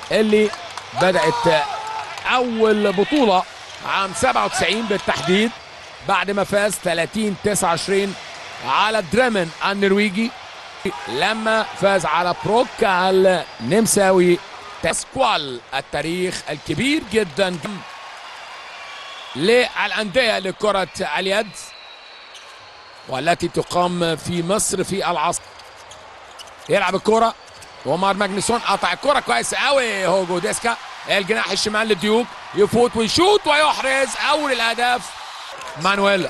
اللي بدأت أول بطولة عام 97 بالتحديد بعد ما فاز 30 29 على دريمن النرويجي لما فاز على بروكا النمساوي تسكوال التاريخ الكبير جدا للأندية لكرة اليد والتي تقام في مصر في العصر يلعب الكرة ومار ماجنسون قطع الكرة كويس قوي هوجو ديسكا الجناح الشمال للديوك يفوت ويشوط ويحرز اول الاهداف مانويل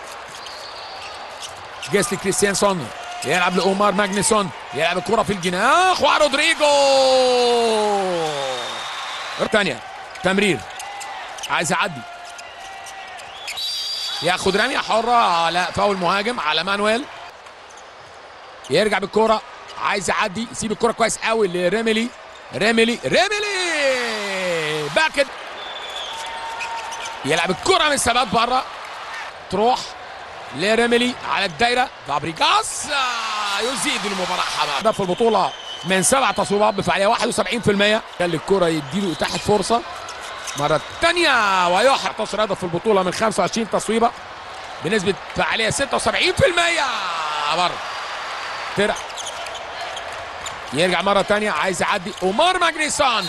جيسلي كريستيانسون يلعب لاومار ماجنسون يلعب الكرة في الجناح ورودريجو ثانية تمرير عايز يعدي ياخد رمية حرة على فاول مهاجم على مانويل يرجع بالكرة عايز يعدي يسيب الكرة كويس قوي لريميلي ريميلي ريميلي باكد يلعب الكرة من الثبات بره تروح لريميلي على الدايرة فابريجاس يزيد المباراة حمام في البطولة من سبع تصويبات بفعالية 71% خلي الكرة يديله إتاحة فرصة مرة تانية ويحرق 11 هدف في البطولة من 25 تصويبة بنسبة فعالية 76% بره ترع يرجع مرة تانية عايز يعدي أومار ماجنيسون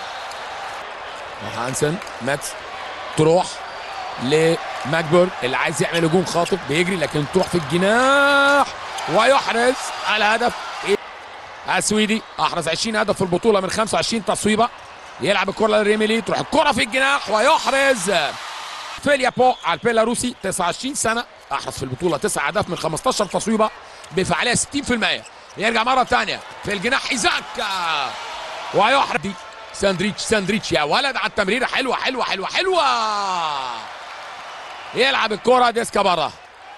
وهانسن ماتس تروح لماجبورg اللي عايز يعمل هجوم خاطف بيجري لكن تروح في الجناح ويحرز الهدف السويدي احرز 20 هدف في البطوله من 25 تصويبه يلعب الكره لريميلي تروح الكره في الجناح ويحرز فيليابو على البيلاروسي 29 سنه احرز في البطوله 9 اهداف من 15 تصويبه بفعاليه 60% يرجع مره ثانيه في الجناح ايزاك ويحرز دي ساندريتش ساندريتش يا ولد على التمريره حلوه حلوه حلوه حلوه يلعب الكره ديسكا بره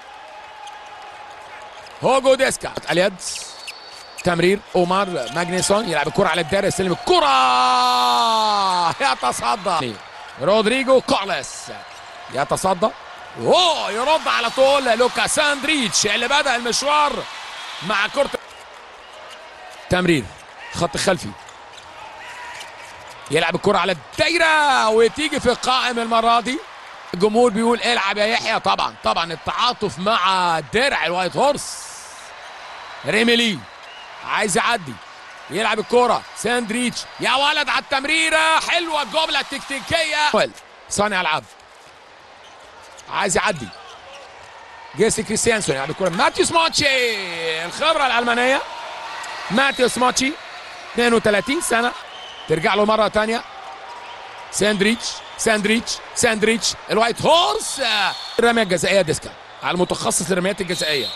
هوجو ديسكا اليد تمرير اومار ماجنيسون يلعب الكره على الدائره يستلم الكره يتصدى رودريجو كارلس يتصدى اوه يرد على طول لوكا ساندريتش اللي بدا المشوار مع كره تمرير خط خلفي يلعب الكره على الدايره وتيجي في القائم المره دي الجمهور بيقول العب يا يحيى طبعا طبعا التعاطف مع درع الوايت هورس ريميلي عايز يعدي يلعب الكرة ساندريتش يا ولد على التمريرة حلوة الجملة التكتيكية صانع ألعاب عايز يعدي جيسي كريستيانسون يلعب الكرة ماتيوس ماتشي الخبرة الألمانية ماتيوس ماتشي 32 سنة ترجع له مرة ثانية ساندريتش ساندريتش ساندريتش الوايت هورس الرمية الجزائية ديسكا على المتخصص للرميات الجزائية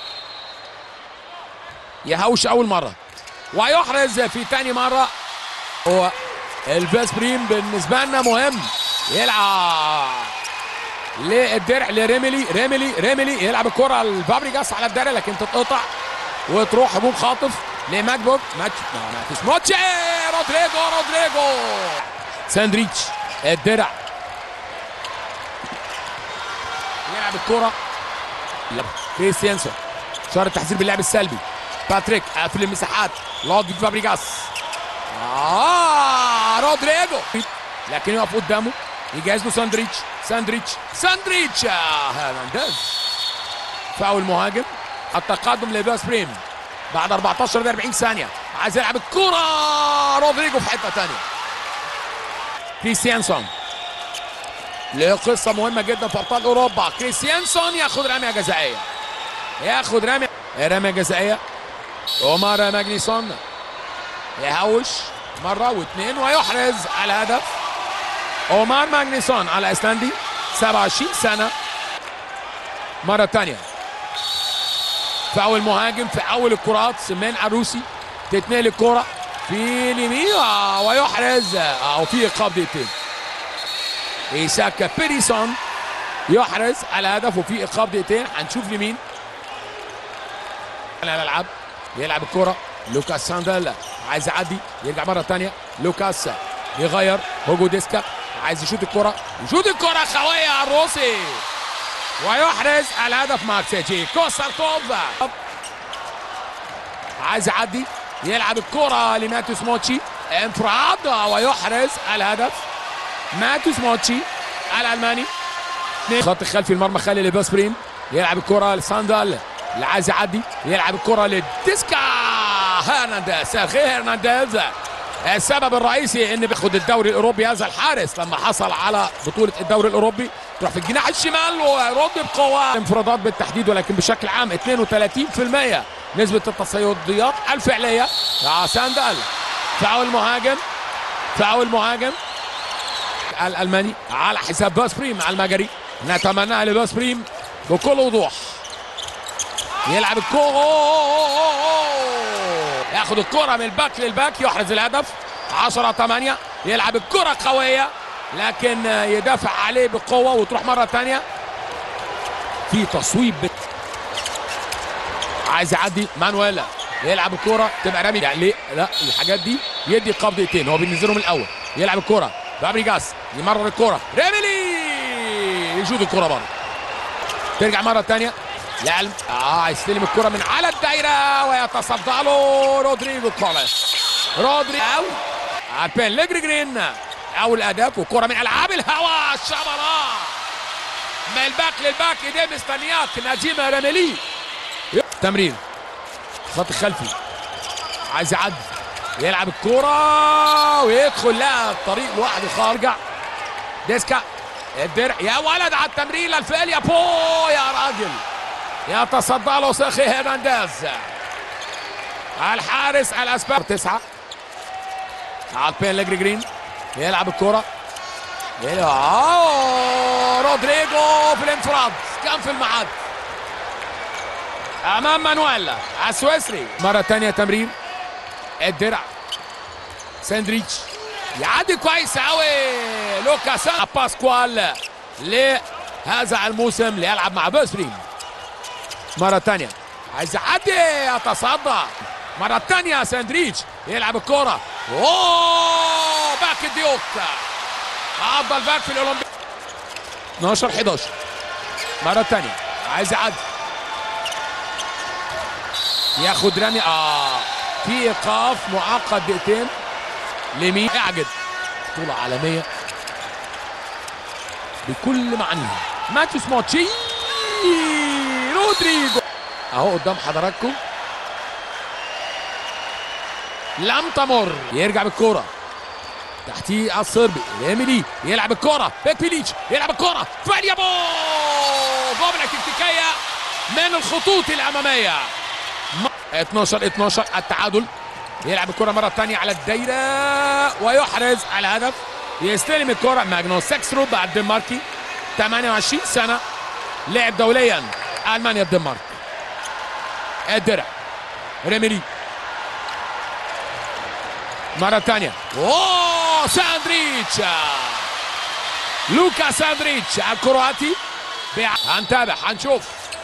يهوش اول مره ويحرز في ثاني مره هو الباس بريم بالنسبه لنا مهم يلعب للدرع لريميلي ريميلي ريميلي يلعب الكره لفابريجاس على الدرع لكن تتقطع وتروح هجوم خاطف لماجبوك ماتش ماتش ماتش رودريجو رودريجو ساندريتش الدرع يلعب الكره كريستيانسون شهر التحذير باللعب السلبي باتريك قافل المساحات لودفيج فابريجاس اه رودريجو لكن يقف قدامه يجهز له ساندريتش ساندريتش ساندريتش آه هرنانديز فاول مهاجم التقدم لباس بريم بعد 14 ل 40 ثانيه عايز يلعب الكره رودريجو في حته ثانيه كريستيانسون له قصه مهمه جدا في ابطال اوروبا كريستيانسون ياخد رميه جزائيه ياخد رميه رميه جزائيه عمر ماجنيسون يهوش مرة واثنين ويحرز الهدف عمر ماجنيسون على ايسلندي 27 سنة مرة ثانية فاول مهاجم في اول الكرات سمان عروسي تتنقل الكرة في اليمين ويحرز او في ايقاف دقيقتين ايساك بيريسون يحرز الهدف وفي ايقاف دقيقتين هنشوف لمين الالعاب يلعب الكرة لوكاس ساندل عايز يعدي يرجع مرة تانية لوكاس يغير هوجو ديسكا عايز يشوط الكرة يشوط الكرة خوية على الروسي ويحرز الهدف ماكسيتشي كوسارتوف عايز يعدي يلعب الكرة لماتيوس موتشي انفراد ويحرز الهدف ماتوس موتشي الالماني خط خلفي المرمى خلي لباسبرين يلعب الكره لساندال اللي عايز يعدي يلعب الكره لديسكا هرنانديز سيرخي هرنانديز السبب الرئيسي ان بياخد الدوري الاوروبي هذا الحارس لما حصل على بطوله الدوري الاوروبي تروح في الجناح الشمال ويرد بقوه انفرادات بالتحديد ولكن بشكل عام 32% نسبه التصيديات الفعليه يا ساندال فاول مهاجم فاول مهاجم الالماني على حساب باسبريم المجري نتمنى لباسبريم بكل وضوح يلعب الكوره ياخد الكره من الباك للباك يحرز الهدف 10 8 يلعب الكره قويه لكن يدافع عليه بقوه وتروح مره ثانيه في تصويب عايز يعدي مانويلا يلعب الكره تبقى رامي يعني ليه لا الحاجات دي يدي قبضتين هو بينزلهم الاول يلعب الكره فابريجاس يمرر الكره ريميلي يشوط الكره بره ترجع مره ثانيه لعلم اه يستلم الكره من على الدايره ويتصدى له رودريجو كوليس رودريجو او عارفين لجريجرين اول اهداف وكره من العاب الهواء الشبراء من الباك للباك ايديه مستنياك نجيم رملي تمرير خط خلفي عايز يعدي يلعب الكرة ويدخل لها الطريق لوحده خارجة ديسكا الدرع يا ولد على التمرير الفعل يا بو يا راجل يتصدى له سيخي هرنانديز الحارس الاسباني تسعة على البين لجري يلعب الكرة يلعب رودريجو في الانفراد كان في المعاد امام مانويل السويسري مره ثانيه تمرير الدرع ساندريتش يعدي كويس قوي لوكاس باسكوال لهذا الموسم ليلعب مع بوسرين مره ثانيه عايز يعدي يتصدى مره ثانيه ساندريتش يلعب الكره اوه باك ديوك افضل باك في الاولمبي 12 11 مره ثانيه عايز يعدي ياخد رمي اه في ايقاف معقد دقيقتين لمين اعجب بطوله عالميه بكل معانيها ماتيوس موتشي رودريجو اهو قدام حضراتكم لم تمر يرجع بالكوره تحتيه الصربي ريميلي يلعب الكوره بيليتش يلعب الكوره فاليابو جمله تكتيكيه من الخطوط الاماميه 12 12 التعادل يلعب الكره مره ثانيه على الدايره ويحرز الهدف يستلم الكره ماجنوس سكستروب بعد الدنماركي 28 سنه لعب دوليا المانيا الدنمارك الدرع ريميري مرة ثانية اوه ساندريتش لوكا ساندريتش الكرواتي هنتابع هنشوف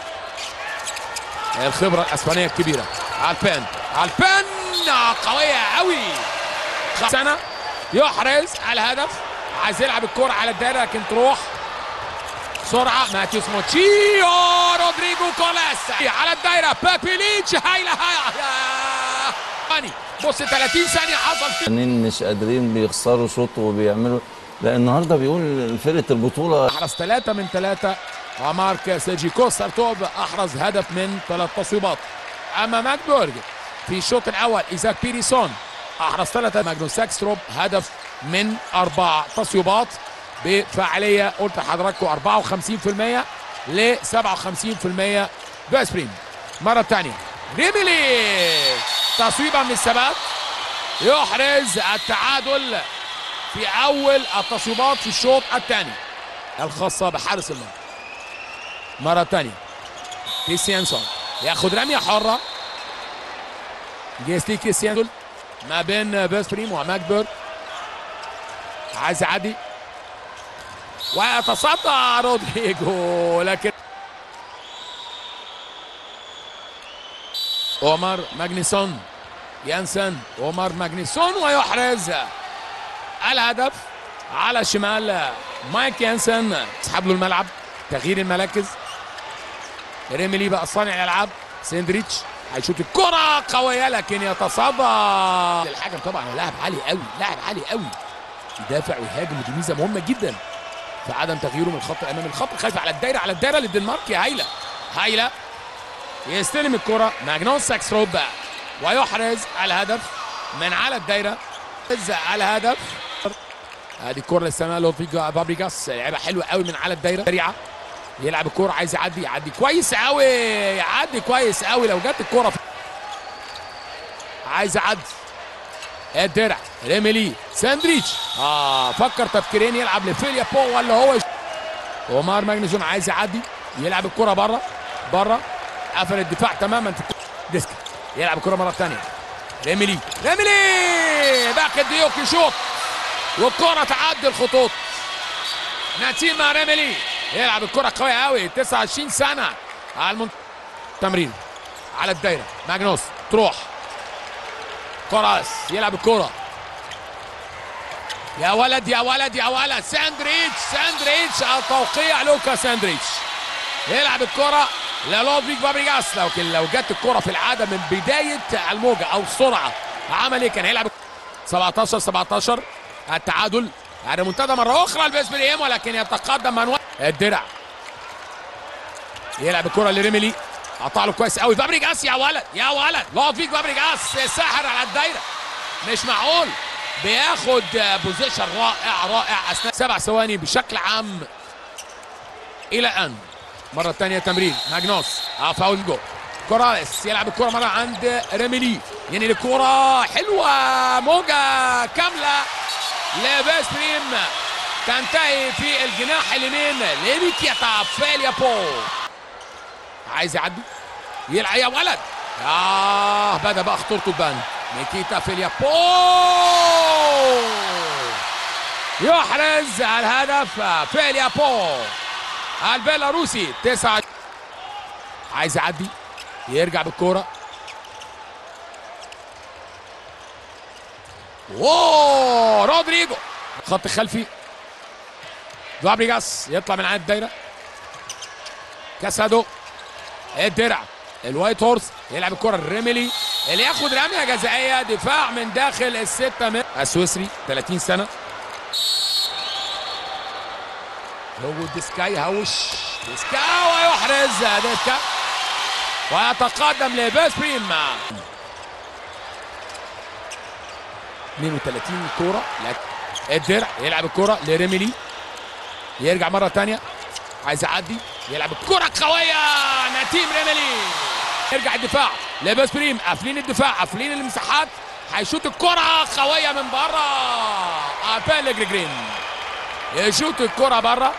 الخبرة الاسبانية الكبيرة البين البين قوية قوي سنة يحرز الهدف عايز يلعب الكرة على الدائرة لكن تروح سرعة ماتيوس موتشيو رودريجو كولاس على الدائرة بابيليتش هايلة هايلة بص 30 ثانية حصل مش قادرين بيخسروا شوط وبيعملوا لا النهارده بيقول فرقه البطوله احرز ثلاثة من ثلاثة ومارك سيجي كوستر توب احرز هدف من ثلاث تصويبات اما ماكبورج في الشوط الاول ايزاك بيريسون احرز ثلاثة ماجنوس ساكستروب هدف من اربع تصويبات بفاعلية قلت لحضراتكم 54% ل 57% باسبرين مرة ثانية ريميلي تصويبة من الثبات يحرز التعادل في اول التصويبات في الشوط الثاني الخاصة بحارس المرمى مرة ثانية كريستيانسون ياخد رمية حرة جيستي كريستيانسون ما بين بيسبريم وماكبر عايز يعدي ويتصدى رودريجو لكن عمر ماجنيسون يانسن عمر ماجنيسون ويحرز الهدف على شمال مايك يانسن اسحب له الملعب تغيير المراكز ريميلي بقى صانع الالعاب سيندريتش هيشوط الكرة قوية لكن يتصدى الحكم طبعا هو لاعب عالي قوي لاعب عالي قوي يدافع ويهاجم ودي ميزة مهمة جدا في عدم تغييره من الخط الامامي الخط الخلفي على الدايرة على الدايرة للدنمارك هايلة هايلة يستلم الكرة ماجنوس ساكسروب ويحرز الهدف من على الدايرة على الهدف ادي الكرة للسماء لودفيج فابريجاس لعبة حلوة قوي من على الدايرة سريعة يلعب الكرة عايز يعدي يعدي كويس قوي يعدي كويس قوي لو جت الكرة في... عايز يعدي الدرع ريميلي ساندريتش اه فكر تفكيرين يلعب لفيليا بو ولا هو يش... اومار ماجنسون عايز يعدي يلعب الكرة بره بره قفل الدفاع تماما في الكرة. ديسك يلعب الكرة مرة ثانية ريميلي ريميلي باك ديوك يشوط والكرة تعدي الخطوط نتيمة ريميلي يلعب الكرة قوية قوي 29 سنة على المنت... تمرين على الدايرة ماجنوس تروح كراس يلعب الكرة يا ولد يا ولد يا ولد ساندريتش ساندريتش التوقيع لوكا ساندريتش يلعب الكرة للودفيج فابريجاس لكن لو جت الكرة في العادة من بداية الموجة أو السرعة عمل إيه كان هيلعب 17 17 التعادل يعني منتدى مرة أخرى البسبريم ولكن يتقدم مانويل الدرع يلعب الكرة لريميلي قطع له كويس قوي فابريجاس يا ولد يا ولد لودفيج فابريجاس ساحر على الدايرة مش معقول بياخد بوزيشن رائع رائع أثناء سبع ثواني بشكل عام إلى أن مرة ثانية تمرير ماجنوس اه فاول جو كوراليس يلعب الكرة مرة عند ريميلي ينقل الكرة حلوة موجة كاملة لبيسبريم تنتهي في الجناح اليمين لميكيتا فيليا بو عايز يعدي يلعب يا ولد اه بدا بقى خطورته تبان ميكيتا فيليا بو يحرز الهدف فيليا بو البيلاروسي تسعة عايز يعدي يرجع بالكوره واو رودريجو خط خلفي فابريجاس يطلع من عند الدايره كاسادو الدرع الوايت هورس يلعب الكره الريميلي اللي ياخد رميه جزائيه دفاع من داخل السته من السويسري 30 سنه هو ديسكاي هوش ديسكا ويحرز ديسكا ويتقدم لبيس بريم 32 كوره لكن الدرع يلعب الكرة لريميلي يرجع مرة تانية عايز يعدي يلعب الكرة قوية نتيم ريميلي يرجع الدفاع لباس بريم قافلين الدفاع قافلين المساحات هيشوط الكرة قوية من بره بيلجري جرين يشوط الكرة بره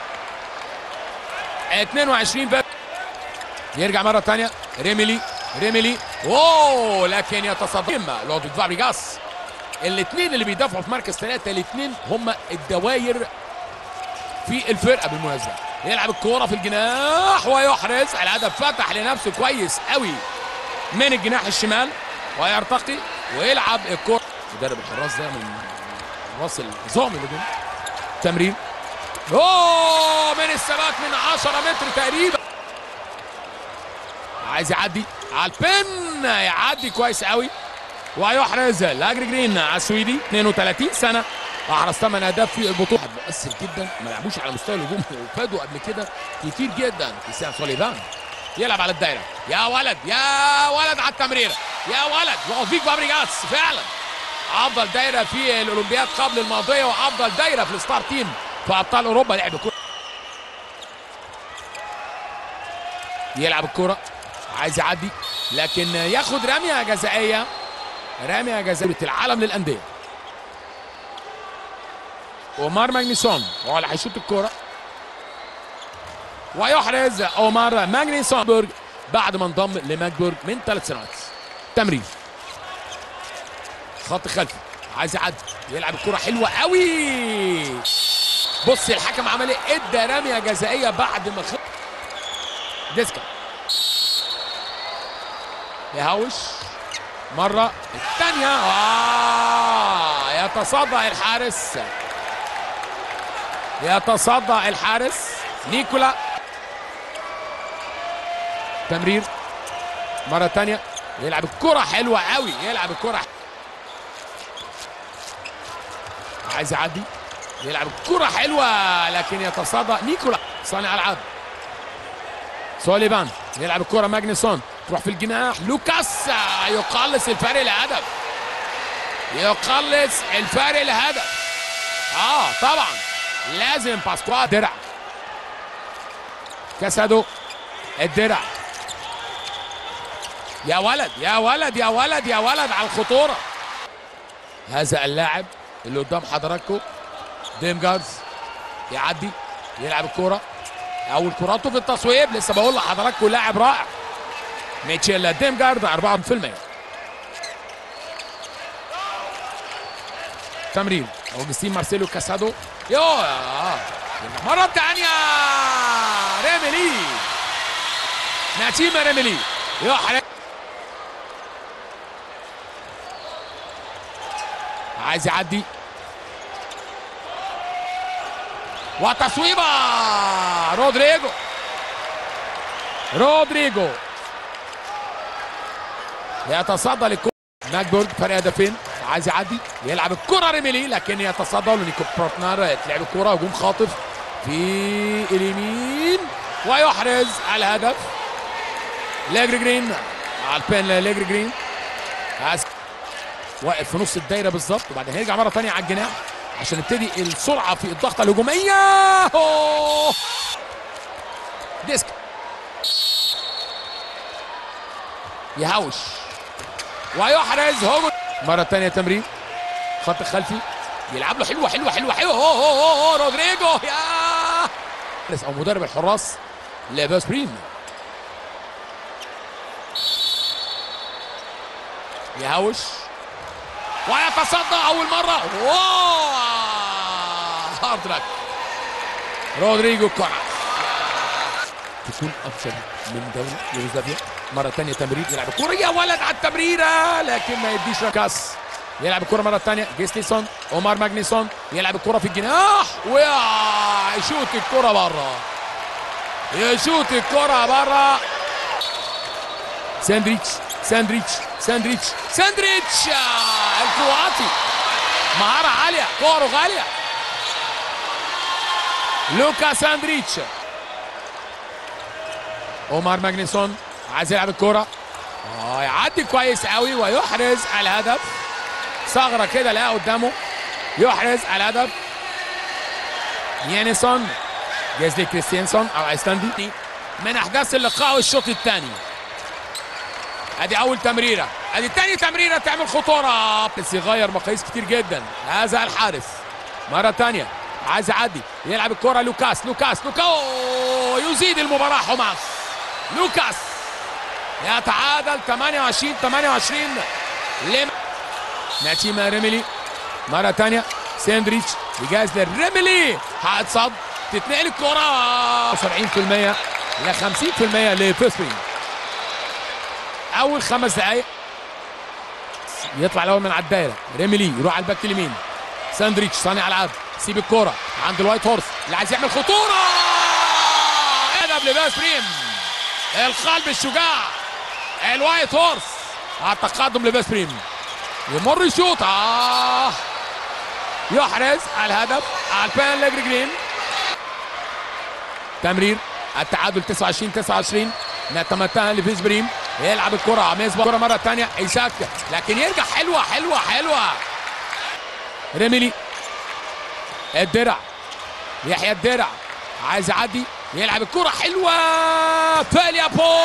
22 باب يرجع مرة تانية ريميلي ريميلي اوه لكن يتصدى لودفيج فابريجاس الاثنين اللي بيدافعوا في مركز ثلاثة الاثنين هم الدواير في الفرقة بالمناسبة يلعب الكورة في الجناح ويحرز الهدف فتح لنفسه كويس قوي من الجناح الشمال ويرتقي ويلعب الكورة مدرب الحراس ده من راس العظام اللي جم تمرير اوه من الثبات من 10 متر تقريبا عايز يعدي على البن يعدي كويس قوي ويحرز لاجري جرين السويدي 32 سنه احرز 8 اهداف في البطوله مؤثر جدا ما لعبوش على مستوى الهجوم وفادوا قبل كده كتير جدا كريستيان سوليفان يلعب على الدايره يا ولد يا ولد على التمريره يا ولد لوفيك فابريجاس فعلا افضل دايره في الاولمبياد قبل الماضيه وافضل دايره في الستار تيم في ابطال اوروبا لعب كوره يلعب الكره عايز يعدي لكن ياخد رميه جزائيه رامي جزيرة العالم للأندية أومار ماجنيسون هو اللي هيشوط الكورة ويحرز أومار ماجنيسون بعد ما انضم لماجبورج من ثلاث سنوات تمرير خط خلفي عايز يعدي يلعب الكرة حلوة قوي بص الحكم عمل ايه ادى رمية جزائية بعد ما خط ديسكا يهوش مرة الثانية آه يتصدى الحارس يتصدى الحارس نيكولا تمرير مرة ثانية يلعب الكرة حلوة قوي يلعب الكرة عايز يعدي يلعب الكرة حلوة لكن يتصدى نيكولا صانع العاب سوليفان يلعب الكرة ماجنسون تروح في الجناح لوكاس يقلص الفرق لهدف يقلص الفرق لهدف اه طبعا لازم باسكوال درع كاسادو الدرع يا ولد يا ولد يا ولد يا ولد على الخطورة هذا اللاعب اللي قدام حضراتكم ديمجارز يعدي يلعب الكرة أول كراته في التصويب لسه بقول لحضراتكم لاعب رائع ميتشيل ديمجارد 4% تمرير اوجستين مارسيلو كاسادو يو مرة تانية ريميلي ناتيما ريميلي يو حرام عايز يعدي وتصويبة رودريجو رودريجو يتصدى للكرة ماجبورج فرق هدفين عايز يعدي يلعب الكرة ريميلي لكن يتصدى لنيكو بروتنر تلعب الكرة هجوم خاطف في اليمين ويحرز الهدف ليجري جرين على البين ليجري جرين واقف في نص الدايره بالظبط وبعدين هيرجع مره ثانيه على الجناح عشان يبتدي السرعه في الضغطه الهجوميه أوه. ديسك يهوش ويحرز هجوم مره ثانيه تمرير خط خلفي بيلعب له حلوه حلوه حلوه حلوه هو هو هو, هو رودريجو يا او مدرب الحراس لاباس بريم يهوش ويتصدى اول مره واو هارد لك رودريجو كوناس تكون افضل من دوري يوغوسلافيا مره ثانيه تمرير يلعب الكوره يا ولد على التمريره لكن ما يديش كاس يلعب الكرة مرة ثانية جيسليسون عمر ماجنيسون يلعب الكرة في الجناح ويشوت الكرة بره يشوت الكرة بره ساندريتش ساندريتش ساندريتش ساندريتش الكرواتي مهارة عالية كورة غالية لوكا ساندريتش عمر ماجنيسون عايز يلعب الكرة اه يعدي كويس قوي ويحرز الهدف ثغرة كده لقاها قدامه يحرز الهدف يانيسون جازلي كريستيانسون او ايسلندي من احداث اللقاء والشوط الثاني ادي اول تمريره ادي تاني تمريره تعمل خطوره بس يغير مقاييس كتير جدا هذا الحارس مره تانية عايز يعدي يلعب الكره لوكاس لوكاس لوكاس يزيد المباراه حماس لوكاس يتعادل 28 28 لم ناتيما ريميلي مره تانية ساندريتش بيجهز للريميلي هتصد تتنقل الكره 70% ل 50% لفيسبرينج اول خمس دقائق يطلع الاول من على الدايره ريميلي يروح على الباك اليمين ساندريتش صانع العاب سيب الكوره عند الوايت هورس اللي عايز يعمل خطوره هدف لباس بريم القلب الشجاع الوايت هورس على التقدم لباس بريم يمر يشوط آه يحرز الهدف على البان لجري جرين تمرير التعادل 29 29 نتمتها لفيز بريم يلعب الكرة ميزبا الكرة مرة ثانية إيساك لكن يرجع حلوة حلوة حلوة ريميلي الدرع يحيى الدرع عايز يعدي يلعب الكرة حلوة فاليا بو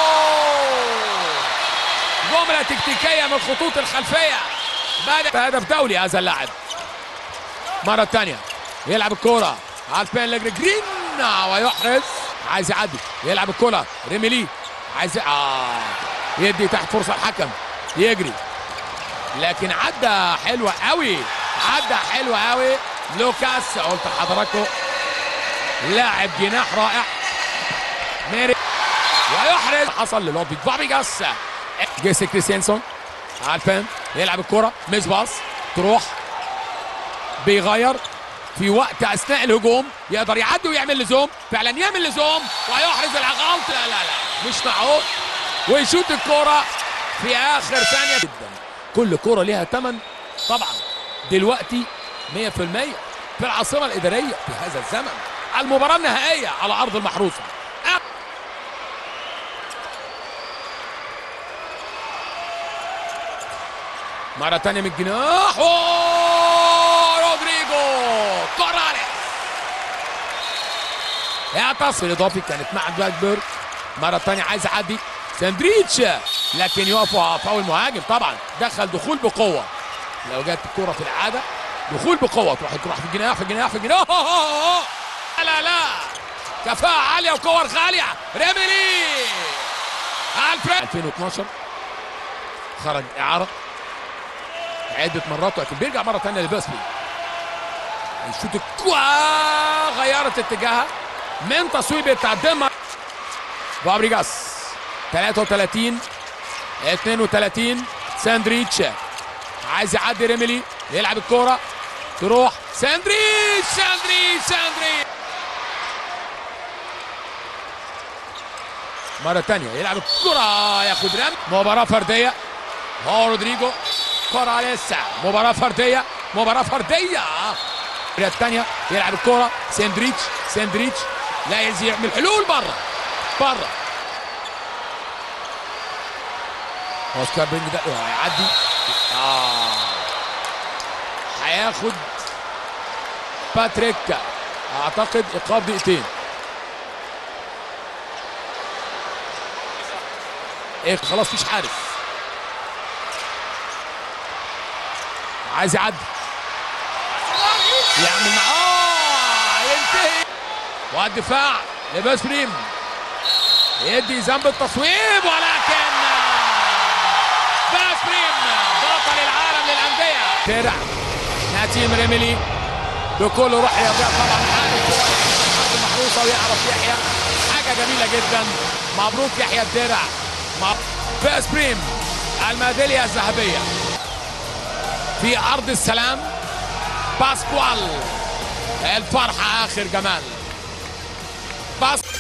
جملة تكتيكية من الخطوط الخلفية بدأ هدف دولي هذا اللاعب مرة ثانية يلعب الكرة على البين لجري جرين ويحرز عايز يعدي يلعب الكرة ريميلي عايز اه يدي تحت فرصه الحكم يجري لكن عدى حلوه قوي عدى حلوه قوي لوكاس قلت لحضراتكم لاعب جناح رائع ميري ويحرز حصل للوبي فابيجاس جيسي كريستيانسون عارفين يلعب الكرة مش باص تروح بيغير في وقت اثناء الهجوم يقدر يعدي ويعمل لزوم فعلا يعمل لزوم ويحرز الغلط لا لا لا مش معقول ويشوط الكرة في اخر ثانيه جدا كل كره ليها ثمن طبعا دلوقتي 100% في العاصمه الاداريه في هذا الزمن المباراه النهائيه على ارض المحروسه مرة تانية من الجناح رودريجو كوراليس يا تصل اضافي كانت مع بلاكبيرد مرة تانية عايز يعدي ساندريتش لكن يقف فاول مهاجم طبعا دخل دخول بقوة لو جت الكرة في العادة دخول بقوة تروح تروح في الجناح في الجناح في الجناح لا لا لا كفاءة عالية وكور غالية ريميلي الفريد 2012 خرج إعارة عدة مرات لكن بيرجع مرة ثانية لباسبي الشوط الكوا غيرت اتجاهها من تصويب التقدم فابريجاس 33 32 ساندريتش عايز يعدي ريميلي يلعب الكورة تروح ساندريتش ساندريتش ساندريتش مرة تانية يلعب الكرة ياخد رم مباراة فردية هو رودريجو كرة لسه مباراة فردية مباراة فردية الثانية يلعب الكرة ساندريتش ساندريتش لا يزيع من الحلول بره بره اوسكار بينج ده هيعدي اه هياخد باتريك اعتقد ايقاف دقيقتين ايه خلاص مفيش حارس عايز يعدي يعمل مع اه ينتهي والدفاع لباس بريم يدي ذنب التصويب ولكن باس بريم بطل العالم للانديه ترع نتيم ريميلي بكل روح رياضيه طبعا عارف هو المحروسه ويعرف يحيى حاجه جميله جدا مبروك يحيى الدرع باس بريم الميداليه الذهبيه في ارض السلام باسكوال الفرحه اخر جمال باس